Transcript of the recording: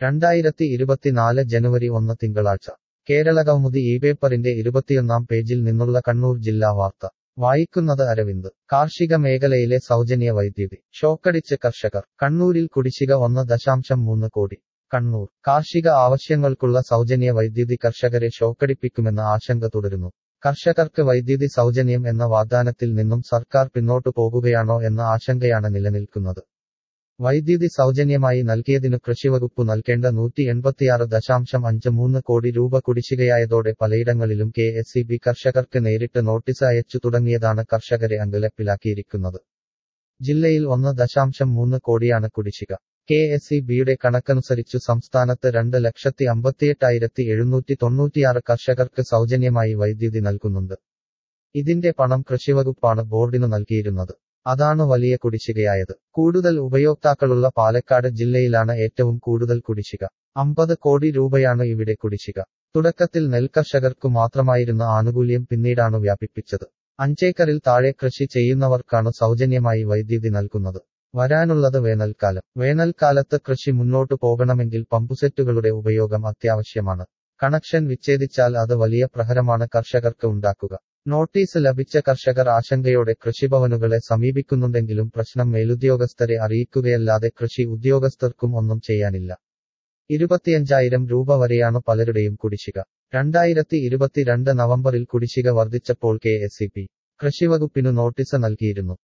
രണ്ടായിരത്തി ഇരുപത്തിനാല് ജനുവരി ഒന്ന് തിങ്കളാഴ്ച കേരളകൗമുദി ഈ പേപ്പറിന്റെ ഇരുപത്തിയൊന്നാം പേജിൽ നിന്നുള്ള കണ്ണൂർ ജില്ലാ വാർത്ത വായിക്കുന്നത് അരവിന്ദ് കാർഷിക മേഖലയിലെ സൗജന്യ വൈദ്യുതി ഷോക്കടിച്ച് കർഷകർ കണ്ണൂരിൽ കുടിശ്ശിക ഒന്ന് ദശാംശം മൂന്ന് കോടി കണ്ണൂർ കാർഷിക ആവശ്യങ്ങൾക്കുള്ള സൗജന്യ വൈദ്യുതി കർഷകരെ ഷോക്കടിപ്പിക്കുമെന്ന ആശങ്ക തുടരുന്നു കർഷകർക്ക് വൈദ്യുതി സൗജന്യം എന്ന വാഗ്ദാനത്തിൽ നിന്നും സർക്കാർ പിന്നോട്ടു പോകുകയാണോ എന്ന ആശങ്കയാണ് നിലനിൽക്കുന്നത് വൈദ്യുതി സൗജന്യമായി നൽകിയതിനു കൃഷിവകുപ്പ് നൽകേണ്ട നൂറ്റി എൺപത്തിയാറ് ദശാംശം അഞ്ച് മൂന്ന് കോടി രൂപ കുടിശ്ശികയായതോടെ പലയിടങ്ങളിലും കെ എസ് ഇ ബി കർഷകർക്ക് നേരിട്ട് നോട്ടീസ് അയച്ചു തുടങ്ങിയതാണ് കർഷകരെ അങ്കലപ്പിലാക്കിയിരിക്കുന്നത് ജില്ലയിൽ ഒന്ന് ദശാംശം മൂന്ന് കോടിയാണ് കുടിശ്ശിക കെ എസ് ഇ ബിയുടെ കണക്കനുസരിച്ചു സംസ്ഥാനത്ത് രണ്ട് ലക്ഷത്തി അമ്പത്തിയെട്ടായിരത്തി എഴുന്നൂറ്റി തൊണ്ണൂറ്റിയാറ് കർഷകർക്ക് സൗജന്യമായി വൈദ്യുതി നൽകുന്നുണ്ട് ഇതിന്റെ പണം കൃഷിവകുപ്പാണ് ബോർഡിനു നൽകിയിരുന്നത് അതാണ് വലിയ കുടിശ്ശികയായത് കൂടുതൽ ഉപയോക്താക്കളുള്ള പാലക്കാട് ജില്ലയിലാണ് ഏറ്റവും കൂടുതൽ കുടിശ്ശിക അമ്പത് കോടി രൂപയാണ് ഇവിടെ കുടിശ്ശിക തുടക്കത്തിൽ നെൽകർഷകർക്കു മാത്രമായിരുന്ന ആനുകൂല്യം പിന്നീടാണ് വ്യാപിപ്പിച്ചത് അഞ്ചേക്കറിൽ താഴെ കൃഷി ചെയ്യുന്നവർക്കാണ് സൗജന്യമായി വൈദ്യുതി നൽകുന്നത് വരാനുള്ളത് വേനൽക്കാലം വേനൽക്കാലത്ത് കൃഷി മുന്നോട്ടു പോകണമെങ്കിൽ പമ്പുസെറ്റുകളുടെ ഉപയോഗം അത്യാവശ്യമാണ് കണക്ഷൻ വിച്ഛേദിച്ചാൽ അത് വലിയ പ്രഹരമാണ് കർഷകർക്ക് ഉണ്ടാക്കുക നോട്ടീസ് ലഭിച്ച കർഷകർ ആശങ്കയോടെ കൃഷിഭവനുകളെ സമീപിക്കുന്നുണ്ടെങ്കിലും പ്രശ്നം മേലുദ്യോഗസ്ഥരെ അറിയിക്കുകയല്ലാതെ കൃഷി ഉദ്യോഗസ്ഥർക്കും ഒന്നും ചെയ്യാനില്ല ഇരുപത്തിയഞ്ചായിരം രൂപ വരെയാണ് പലരുടെയും കുടിശ്ശിക രണ്ടായിരത്തി ഇരുപത്തിരണ്ട് നവംബറിൽ കുടിശ്ശിക വർദ്ധിച്ചപ്പോൾ കെ എസ് ഇ പി കൃഷിവകുപ്പിനു നോട്ടീസ് നൽകിയിരുന്നു